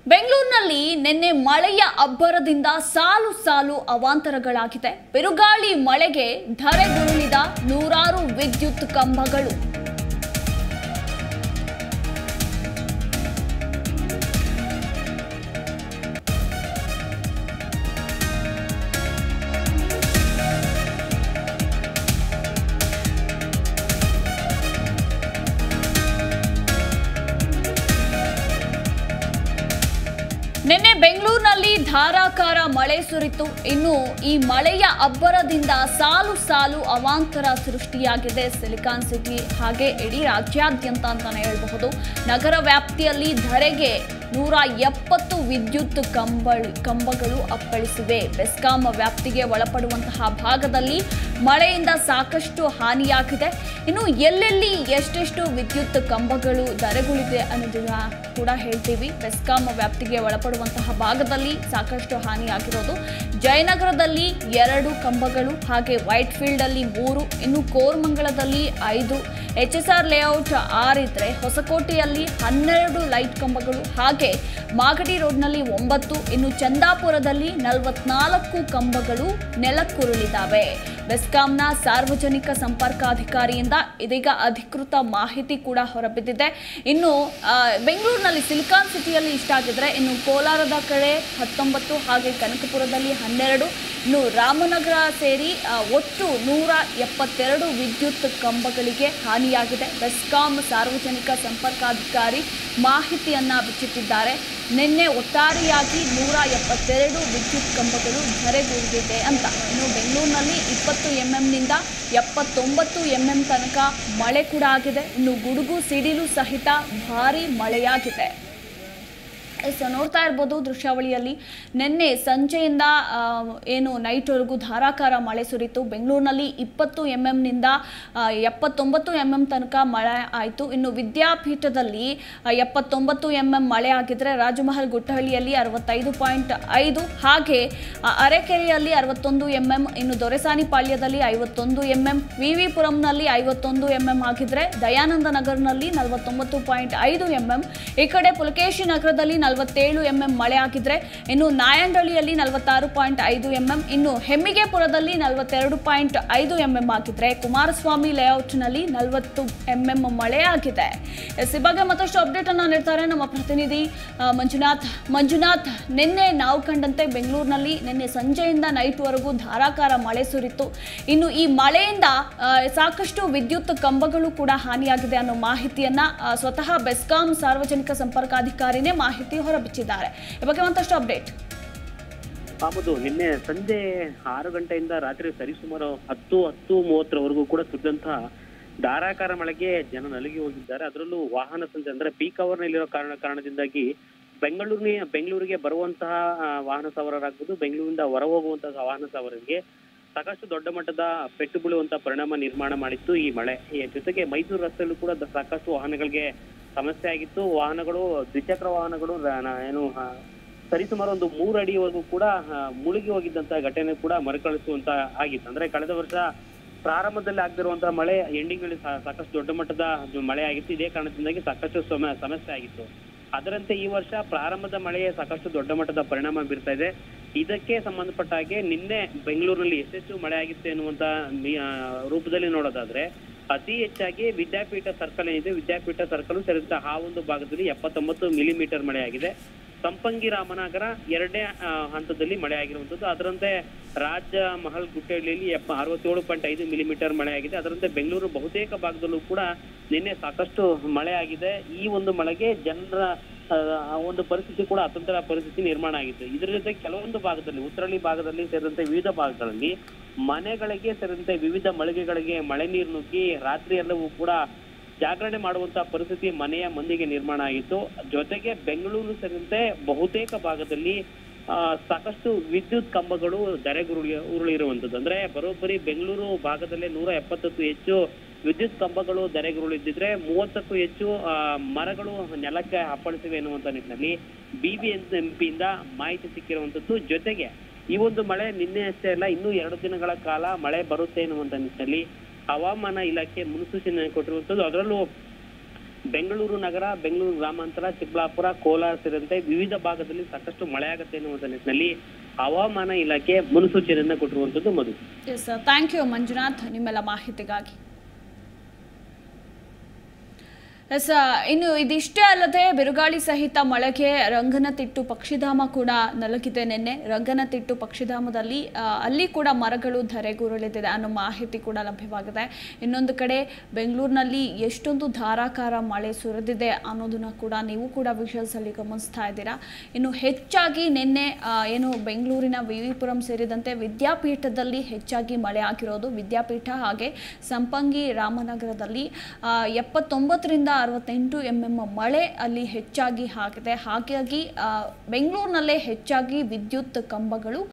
ಬೆಂಗಳೂರಿನಲ್ಲಿ ನಿನ್ನೆ ಮಳೆಯ ಅಬ್ಬರದಿಂದ ಸಾಲು ಸಾಲು ಅವಾಂತರಗಳಾಗಿದೆ ಬಿರುಗಾಳಿ ಮಳೆಗೆ ಧರೆಗುರುಳಿದ ನೂರಾರು ವಿದ್ಯುತ್ ಕಂಬಗಳು ನಿನ್ನೆ ಬೆಂಗಳೂರಿನಲ್ಲಿ ಧಾರಾಕಾರ ಮಳೆ ಸುರಿತು ಇನ್ನು ಈ ಮಳೆಯ ಅಬ್ಬರದಿಂದ ಸಾಲು ಸಾಲು ಅವಾಂತರ ಸೃಷ್ಟಿಯಾಗಿದೆ ಸಿಲಿಕಾನ್ ಸಿಟಿ ಹಾಗೆ ಇಡೀ ರಾಜ್ಯಾದ್ಯಂತ ಅಂತಾನೆ ಹೇಳಬಹುದು ನಗರ ವ್ಯಾಪ್ತಿಯಲ್ಲಿ ಧರೆಗೆ ನೂರ ಎಪ್ಪತ್ತು ವಿದ್ಯುತ್ ಕಂಬಳು ಕಂಬಗಳು ಅಪ್ಪಳಿಸಿವೆ ಬೆಸ್ಕಾಂ ವ್ಯಾಪ್ತಿಗೆ ಒಳಪಡುವಂತಹ ಭಾಗದಲ್ಲಿ ಮಳೆಯಿಂದ ಸಾಕಷ್ಟು ಹಾನಿಯಾಗಿದೆ ಇನ್ನು ಎಲ್ಲೆಲ್ಲಿ ಎಷ್ಟೆಷ್ಟು ವಿದ್ಯುತ್ ಕಂಬಗಳು ಧರೆಗುಳಿದೆ ಅನ್ನೋದನ್ನ ಕೂಡ ಹೇಳ್ತೀವಿ ಬೆಸ್ಕಾಂ ವ್ಯಾಪ್ತಿಗೆ ಒಳಪಡುವಂತಹ ಭಾಗದಲ್ಲಿ ಸಾಕಷ್ಟು ಹಾನಿಯಾಗಿರೋದು ಜಯನಗರದಲ್ಲಿ ಎರಡು ಕಂಬಗಳು ಹಾಗೆ ವೈಟ್ ಫೀಲ್ಡ್ ಅಲ್ಲಿ ಮೂರು ಇನ್ನು ಕೋರ್ಮಂಗಲದಲ್ಲಿ ಐದು ಎಚ್ ಎಸ್ ಆರ್ ಲೇಔಟ್ ಆರಿದ್ರೆ ಹೊಸಕೋಟೆಯಲ್ಲಿ ಹನ್ನೆರಡು ಲೈಟ್ ಕಂಬಗಳು ಹಾಗೆ ಮಾಗಡಿ ರೋಡ್ನಲ್ಲಿ ಒಂಬತ್ತು ಇನ್ನು ಚಂದಾಪುರದಲ್ಲಿ ನಲವತ್ನಾಲ್ಕು ಕಂಬಗಳು ನೆಲಕ್ಕುರುಳಿದಾವೆ ಬೆಸ್ಕಾಂನ ಸಾರ್ವಜನಿಕ ಸಂಪರ್ಕಾಧಿಕಾರಿಯಿಂದ ಇದೀಗ ಅಧಿಕೃತ ಮಾಹಿತಿ ಕೂಡ ಹೊರಬಿದ್ದಿದೆ ಇನ್ನು ಆ, ಬೆಂಗಳೂರಿನಲ್ಲಿ ಸಿಲಿಕಾನ್ ಸಿಟಿಯಲ್ಲಿ ಇಷ್ಟ ಆಗಿದ್ರೆ ಇನ್ನು ಕೋಲಾರದ ಕಡೆ ಹತ್ತೊಂಬತ್ತು ಹಾಗೆ ಕನಕಪುರದಲ್ಲಿ ಹನ್ನೆರಡು ಇನ್ನು ರಾಮನಗರ ಸೇರಿ ಆ, ಒಟ್ಟು ನೂರ ಎಪ್ಪತ್ತೆರಡು ವಿದ್ಯುತ್ ಕಂಬಗಳಿಗೆ ಹಾನಿಯಾಗಿದೆ ಬೆಸ್ಕಾಂ ಸಾರ್ವಜನಿಕ ಸಂಪರ್ಕಾಧಿಕಾರಿ ಮಾಹಿತಿಯನ್ನ ಬಿಚ್ಚುತ್ತಿದ್ದಾರೆ ನಿನ್ನೆ ಒಟ್ಟಾರೆಯಾಗಿ ನೂರ ಎಪ್ಪತ್ತೆರಡು ವಿದ್ಯುತ್ ಕಂಬಗಳು ಧರೆಗುರುಳಿದೆ ಅಂತ ಇನ್ನು ಬೆಂಗಳೂರಿನಲ್ಲಿ ಇಪ್ಪತ್ತು ಎಂಎಂನಿಂದ ಎಪ್ಪತ್ತೊಂಬತ್ತು ಎಂಎಂ ತನಕ ಮಳೆ ಕೂಡ ಆಗಿದೆ ಇನ್ನು ಗುಡುಗು ಸಿಡಿಲು ಸಹಿತ ಭಾರಿ ಮಳೆಯಾಗಿದೆ ಎಸ್ ನೋಡ್ತಾ ಇರ್ಬೋದು ದೃಶ್ಯಾವಳಿಯಲ್ಲಿ ನಿನ್ನೆ ಸಂಜೆಯಿಂದ ಆ, ಏನು ನೈಟ್ವರೆಗೂ ಧಾರಾಕಾರ ಮಳೆ ಸುರಿತು ಬೆಂಗಳೂರಿನಲ್ಲಿ ಇಪ್ಪತ್ತು ಎಂ ಎಂನಿಂದ ಎಪ್ಪತ್ತೊಂಬತ್ತು ಎಂ ಎಂ ತನಕ ಮಳೆ ಆಯಿತು ಇನ್ನು ವಿದ್ಯಾಪೀಠದಲ್ಲಿ ಆ, ಎಪ್ಪತ್ತೊಂಬತ್ತು ಎಂ ಎಂ ಮಳೆ ಆಗಿದ್ರೆ ರಾಜಮಹಲ್ ಗುಟ್ಟಹಳ್ಳಿಯಲ್ಲಿ ಅರವತ್ತೈದು ಪಾಯಿಂಟ್ ಐದು ಹಾಗೆ ಆ, ಅರೆಕೆರೆಯಲ್ಲಿ ಅರವತ್ತೊಂದು ಎಂ ಎಂ ಇನ್ನು ದೊರೆಸಾನಿಪಾಳ್ಯದಲ್ಲಿ ಐವತ್ತೊಂದು ಎಂ ಎಂ ವಿ ವಿ ಪುರಂನಲ್ಲಿ ಐವತ್ತೊಂದು ಎಂ ಎಂ ಆಗಿದ್ರೆ ದಯಾನಂದ ನಗರ್ನಲ್ಲಿ ನಲವತ್ತೊಂಬತ್ತು ಪಾಯಿಂಟ್ ಐದು ಎಂ ಎಂ ಈ ಕಡೆ ಪುಲಕೇಶಿ ನಗರದಲ್ಲಿ ನಲವತ್ತೇಳು ಎಂ ಎಂ ಮಳೆ ಆಗಿದ್ರೆ ಇನ್ನು ನಾಯಂಡಳ್ಳಿಯಲ್ಲಿ ನಲವತ್ತಾರು ಪಾಯಿಂಟ್ ಐದು ಎಂ ಎಂ ಇನ್ನು ಹೆಮ್ಮಿಗೆಪುರದಲ್ಲಿ ನಲವತ್ತೆರಡು ಪಾಯಿಂಟ್ ಐದು ಎಂ ಎಂ ಆಗಿದ್ರೆ ಕುಮಾರಸ್ವಾಮಿ ಲೇಔಟ್ನಲ್ಲಿ ನಲವತ್ತು ಎಂ ಎಂ ಮಳೆ ಆಗಿದೆ ಎಸ್ ಈ ಬಗ್ಗೆ ಮತ್ತಷ್ಟು ಅಪ್ಡೇಟ್ ಅನ್ನ ನೀಡ್ತಾರೆ ನಮ್ಮ ಪ್ರತಿನಿಧಿ ಆ, ಮಂಜುನಾಥ್ ಮಂಜುನಾಥ್ ನಿನ್ನೆ ನಾವು ಕಂಡಂತೆ ಬೆಂಗಳೂರಿನಲ್ಲಿ ನಿನ್ನೆ ಸಂಜೆಯಿಂದ ನೈಟ್ವರೆಗೂ ಧಾರಾಕಾರ ಮಳೆ ಸುರಿತು ಇನ್ನು ಈ ಮಳೆಯಿಂದ ಆ, ಸಾಕಷ್ಟು ವಿದ್ಯುತ್ ಕಂಬಗಳು ಕೂಡ ಹಾನಿಯಾಗಿದೆ ಅನ್ನೋ ಮಾಹಿತಿಯನ್ನ ಆ, ಸ್ವತಃ ಬೆಸ್ಕಾಂ ಸಾರ್ವಜನಿಕ ಸಂಪರ್ಕಾಧಿಕಾರಿನೇ ಮಾಹಿತಿ ಹೊರಬಿಚ್ಚಿದ್ದಾರೆ ಈ ಬಗ್ಗೆ ಮತ್ತಷ್ಟು ಅಪ್ಡೇಟ್ ಹೌದು ನಿನ್ನೆ ಸಂಜೆ ಆರು ಗಂಟೆಯಿಂದ ರಾತ್ರಿ ಸರಿಸುಮಾರು ಹತ್ತು ಹತ್ತು ಮೂವತ್ತರವರೆಗೂ ಕೂಡ ಸುರಿದಂತಹ ಧಾರಾಕಾರ ಮಳೆಗೆ ಜನ ನಲುಗಿ ಹೋಗಿದ್ದಾರೆ ಅದರಲ್ಲೂ ವಾಹನ ಸಂಚಾರ ಅಂದ್ರೆ ಪೀಕ್ ಅವರ್ ನಲ್ಲಿರೋ ಕಾರಣ ಕಾರಣದಿಂದಾಗಿ ಬೆಂಗಳೂರಿನ ಬೆಂಗಳೂರಿಗೆ ಬರುವಂತಹ ಆ, ವಾಹನ ಸವಾರರಾಗ್ಬೋದು ಬೆಂಗಳೂರಿಂದ ಹೊರ ಹೋಗುವಂತಹ ವಾಹನ ಸವಾರರಿಗೆ ಸಾಕಷ್ಟು ದೊಡ್ಡ ಮಟ್ಟದ ಪೆಟ್ಟು ಬೀಳುವಂತ ಪರಿಣಾಮ ನಿರ್ಮಾಣ ಮಾಡಿತ್ತು ಈ ಮಳೆ ಈ ಜೊತೆಗೆ ಮೈಸೂರು ರಸ್ತೆಯಲ್ಲೂ ಕೂಡ ದ- ಸಾಕಷ್ಟು ವಾಹನಗಳಿಗೆ ಸಮಸ್ಯೆ ಆಗಿತ್ತು ವಾಹನಗಳು ದ್ವಿಚಕ್ರ ವಾಹನಗಳು ರ- ನ- ಏನು ಆ, ಸರಿಸುಮಾರು ಒಂದು ಮೂರು ಅಡಿವರೆಗೂ ಕೂಡ ಆ, ಮುಳುಗಿ ಹೋಗಿದ್ದಂತ ಘಟನೆ ಕೂಡ ಮರುಕಳಿಸುವಂತ ಆಗಿತ್ತು ಅಂದ್ರೆ ಕಳೆದ ವರ್ಷ ಪ್ರಾರಂಭದಲ್ಲಿ ಆಗದಿರುವಂತಹ ಮಳೆ ಎಂಡಿಂಗ್ ನಲ್ಲಿ ಸಾ- ಸಾಕಷ್ಟು ದೊಡ್ಡ ಮಟ್ಟದ ಅದು ಮಳೆ ಆಗಿತ್ತು ಇದೇ ಕಾರಣದಿಂದಾಗಿ ಸಾಕಷ್ಟು ಸಮ ಸಮಸ್ಯೆ ಆಗಿತ್ತು ಅದರಂತೆ ಈ ವರ್ಷ ಪ್ರಾರಂಭದ ಮಳೆ ಸಾಕಷ್ಟು ದೊಡ್ಡ ಮಟ್ಟದ ಪರಿಣಾಮ ಬೀರ್ತಾ ಇದೆ ಇದಕ್ಕೆ ಸಂಬಂಧಪಟ್ಟ ಹಾಗೆ ನಿನ್ನೆ ಬೆಂಗಳೂರಿನಲ್ಲಿ ಎಷ್ಟೆಷ್ಟು ಮಳೆ ಆಗಿತ್ತು ಎನ್ನುವಂತ ಮಿ- ಆ, ರೂಪದಲ್ಲಿ ನೋಡೋದಾದ್ರೆ ಅತಿ ಹೆಚ್ಚಾಗಿ ವಿದ್ಯಾಪೀಠ ಸರ್ಕಲ್ ಏನಿದೆ ವಿದ್ಯಾಪೀಠ ಸರ್ಕಲ್ ಸೇರಿದಂತೆ ಆ ಒಂದು ಭಾಗದಲ್ಲಿ ಎಪ್ಪತ್ತೊಂಬತ್ತು ಮಿಲಿಮೀಟರ್ ಮಳೆ ಆಗಿದೆ ಸಂಪಂಗಿ ರಾಮನಗರ ಎರಡನೇ ಆ, ಹಂತದಲ್ಲಿ ಮಳೆ ಆಗಿರುವಂತದ್ದು ಅದರಂತೆ ರಾಜ ಮಹಲ್ ಗುಟ್ಟಹಳ್ಳಿಯಲ್ಲಿ ಎಪ್ಪ ಅರವತ್ತೇಳು ಪಾಯಿಂಟ್ ಐದು ಮಿಲಿಮೀಟರ್ ಮಳೆ ಆಗಿದೆ ಅದರಂತೆ ಬೆಂಗಳೂರು ಬಹುತೇಕ ಭಾಗದಲ್ಲೂ ಕೂಡ ನಿನ್ನೆ ಸಾಕಷ್ಟು ಮಳೆ ಆಗಿದೆ ಈ ಒಂದು ಮಳೆಗೆ ಜನರ ಆ, ಆ ಒಂದು ಪರಿಸ್ಥಿತಿ ಕೂಡ ಅತಂತ್ರ ಪರಿಸ್ಥಿತಿ ನಿರ್ಮಾಣ ಆಗಿತ್ತು ಇದರ ಜೊತೆ ಕೆಲವೊಂದು ಭಾಗದಲ್ಲಿ ಉತ್ತರಳ್ಳಿ ಭಾಗದಲ್ಲಿ ಸೇರಿದಂತೆ ವಿವಿಧ ಭಾಗಗಳಲ್ಲಿ ಮನೆಗಳಿಗೆ ಸೇರಿದಂತೆ ವಿವಿಧ ಮಳಿಗೆಗಳಿಗೆ ಮಳೆ ನೀರು ನುಗ್ಗಿ ರಾತ್ರಿ ಎಲ್ಲವೂ ಕೂಡ ಜಾಗರಣೆ ಮಾಡುವಂತ ಪರಿಸ್ಥಿತಿ ಮನೆಯ ಮಂದಿಗೆ ನಿರ್ಮಾಣ ಆಗಿತ್ತು ಜೊತೆಗೆ ಬೆಂಗಳೂರು ಸೇರಿದಂತೆ ಬಹುತೇಕ ಭಾಗದಲ್ಲಿ ಆ, ಸಾಕಷ್ಟು ವಿದ್ಯುತ್ ಕಂಬಗಳು ಧರೆಗುರುಳಿ ಉರುಳಿರುವಂತದ್ದು ಅಂದ್ರೆ ಬರೋಬ್ಬರಿ ಬೆಂಗಳೂರು ಭಾಗದಲ್ಲೇ ನೂರ ಎಪ್ಪತ್ತಕ್ಕೂ ಹೆಚ್ಚು ವಿದ್ಯುತ್ ಕಂಬಗಳು ಧರೆಗುರುಳಿದ್ದಿದ್ರೆ ಮೂವತ್ತಕ್ಕೂ ಹೆಚ್ಚು ಆ, ಮರಗಳು ನೆಲಕ್ಕೆ ಅಪ್ಪಳಿಸಿವೆ ಎನ್ನುವಂತ ನಿಟ್ಟಿನಲ್ಲಿ ಬಿಬಿಎಂಪಿಯಿಂದ ಮಾಹಿತಿ ಸಿಕ್ಕಿರುವಂತದ್ದು ಜೊತೆಗೆ ಈ ಒಂದು ಮಳೆ ನಿನ್ನೆ ಅಷ್ಟೇ ಅಲ್ಲ ಇನ್ನೂ ಎರಡು ದಿನಗಳ ಕಾಲ ಮಳೆ ಬರುತ್ತೆ ಎನ್ನುವಂತ ನಿಟ್ಟಿನಲ್ಲಿ ಹವಾಮಾನ ಇಲಾಖೆ ಮುನ್ಸೂಚನೆ ಕೊಟ್ಟಿರುವಂತದ್ದು ಅದರಲ್ಲೂ ಬೆಂಗಳೂರು ನಗರ ಬೆಂಗಳೂರು ಗ್ರಾಮಾಂತರ ಚಿಕ್ಕಬಳ್ಳಾಪುರ ಕೋಲಾರ ಸೇರಿದಂತೆ ವಿವಿಧ ಭಾಗದಲ್ಲಿ ಸಾಕಷ್ಟು ಮಳೆಯಾಗುತ್ತೆ ಎನ್ನುವಂತ ನಿಟ್ಟಿನಲ್ಲಿ ಹವಾಮಾನ ಇಲಾಖೆ ಮುನ್ಸೂಚನೆಯನ್ನ ಕೊಟ್ಟಿರುವಂತದ್ದು Madhu yes thank you Manjunath ನಿಮ್ಮೆಲ್ಲ ಮಾಹಿತಿಗಾಗಿ ಎಸ್ ಇನ್ನು ಇದಿಷ್ಟೇ ಅಲ್ಲದೆ ಬಿರುಗಾಳಿ ಸಹಿತ ಮಳೆಗೆ ರಂಗನತಿಟ್ಟು ಪಕ್ಷಿಧಾಮ ಕೂಡ ನಲುಗಿದೆ ನಿನ್ನೆ ರಂಗನತಿಟ್ಟು ಪಕ್ಷಿಧಾಮದಲ್ಲಿ ಆ, ಅಲ್ಲಿ ಕೂಡ ಮರಗಳು ಧರೆಗುರುಳಿದಿದೆ ಅನ್ನೋ ಮಾಹಿತಿ ಕೂಡ ಲಭ್ಯವಾಗಿದೆ ಇನ್ನೊಂದು ಕಡೆ ಬೆಂಗಳೂರಿನಲ್ಲಿ ಎಷ್ಟೊಂದು ಧಾರಾಕಾರ ಮಳೆ ಸುರಿದಿದೆ ಅನ್ನೋದನ್ನ ಕೂಡ ನೀವು ಕೂಡ ವಿಷಲ್ಸ್ ಅಲ್ಲಿ ಗಮನಿಸ್ತಾ ಇದ್ದೀರಾ ಇನ್ನು ಹೆಚ್ಚಾಗಿ ನಿನ್ನೆ ಆ, ಏನು ಬೆಂಗಳೂರಿನ ವಿ ವಿ ಪುರಂ ಸೇರಿದಂತೆ ವಿದ್ಯಾಪೀಠದಲ್ಲಿ ಹೆಚ್ಚಾಗಿ ಮಳೆ ಆಗಿರೋದು ವಿದ್ಯಾಪೀಠ ಹಾಗೆ ಸಂಪಂಗಿ ರಾಮನಗರದಲ್ಲಿ ಆ, ಎಪ್ಪತ್ತೊಂಬತ್ತರಿಂದ ಅರವತ್ತೆಂಟು ಎಂ ಎಂ ಮಳೆ ಅಲ್ಲಿ ಹೆಚ್ಚಾಗಿ ಆಗಿದೆ ಹಾಗಾಗಿ ಆ, ಬೆಂಗಳೂರಿನಲ್ಲೇ ಹೆಚ್ಚಾಗಿ ವಿದ್ಯುತ್ ಕಂಬಗಳು